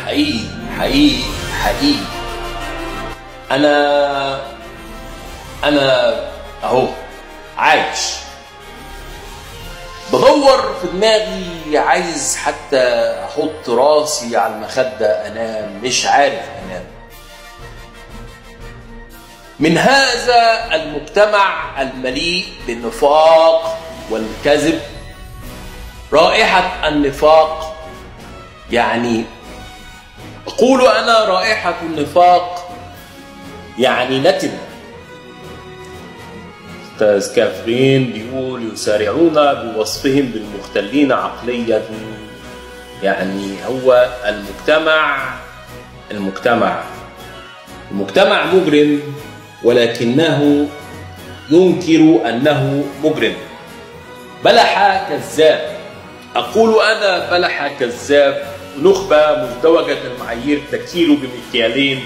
حقيقي حقيقي حقيقي انا انا اهو عايش بدور في دماغي عايز حتى احط راسي على المخده انام مش عارف انام من هذا المجتمع المليء بالنفاق والكذب رائحه النفاق يعني اقول انا رائحه النفاق يعني نتن استاذ كافرين بيقول يسارعون بوصفهم بالمختلين عقليا يعني هو المجتمع المجتمع المجتمع مجرم ولكنه ينكر انه مجرم بلح كذاب اقول انا بلح كذاب نخبه مزدوجه المعايير تكيل بمكيالين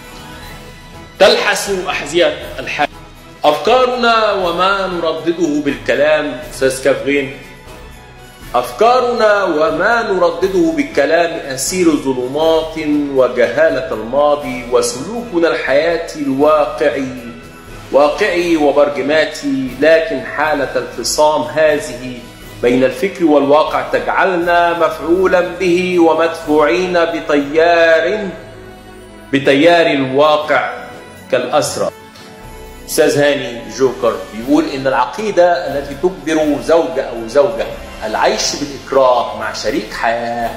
تلحس احذيه الحال أفكارنا وما نردده بالكلام أستاذ كافرين أفكارنا وما نردده بالكلام أسير ظلمات وجهالة الماضي وسلوكنا الحياتي الواقعي واقعي وبرجماتي لكن حالة الفصام هذه بين الفكر والواقع تجعلنا مفعولا به ومدفوعين بتيار بتيار الواقع كالأسرى استاذ هاني جوكر بيقول ان العقيده التي تجبر زوج او زوجه العيش بالاكراه مع شريك حياه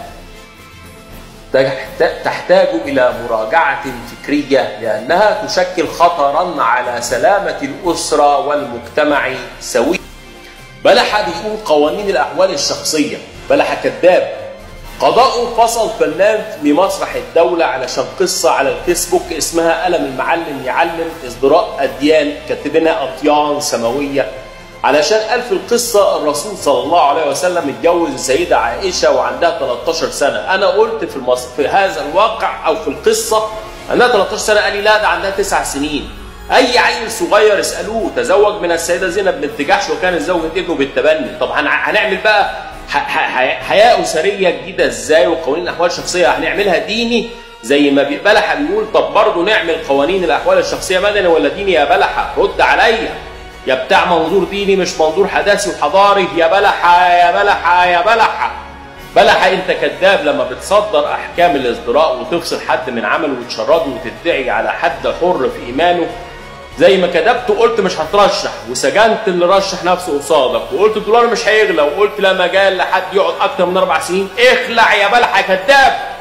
تحتاج الى مراجعه فكريه لانها تشكل خطرا على سلامه الاسره والمجتمع سويا. بلح بيقول قوانين الاحوال الشخصيه، بلح كذاب. قضاء فصل فنان بمسرح الدولة علشان قصة على الفيسبوك اسمها قلم المعلم يعلم ازدراء أديان كاتبينها أطيان سماوية علشان قال في القصة الرسول صلى الله عليه وسلم اتجوز السيدة عائشة وعندها 13 سنة أنا قلت في, المص... في هذا الواقع أو في القصة عندها 13 سنة قال لي لا ده عندها 9 سنين أي عيل صغير اسألوه تزوج من السيدة زينب بنت جحش وكان اتزوج ابنه بالتبني طب هنعمل بقى حياه اسريه جديده ازاي وقوانين الاحوال الشخصيه هنعملها ديني زي ما بلحه بيقول طب برضه نعمل قوانين الاحوال الشخصيه مدني ولا ديني يا بلحه رد عليا يا بتاع منظور ديني مش منظور حداثي وحضاري يا بلحه يا بلحه يا بلحه بلحه انت كذاب لما بتصدر احكام الازدراء وتفصل حد من عمله وتشرده وتدعي على حد حر في ايمانه زي ما كتبت وقلت مش هترشح وسجنت اللي رشح نفسه قصادك وقلت الدولار مش هيغلى وقلت لا مجال لحد يقعد اكتر من اربع سنين اخلع يا بلح يا كذاب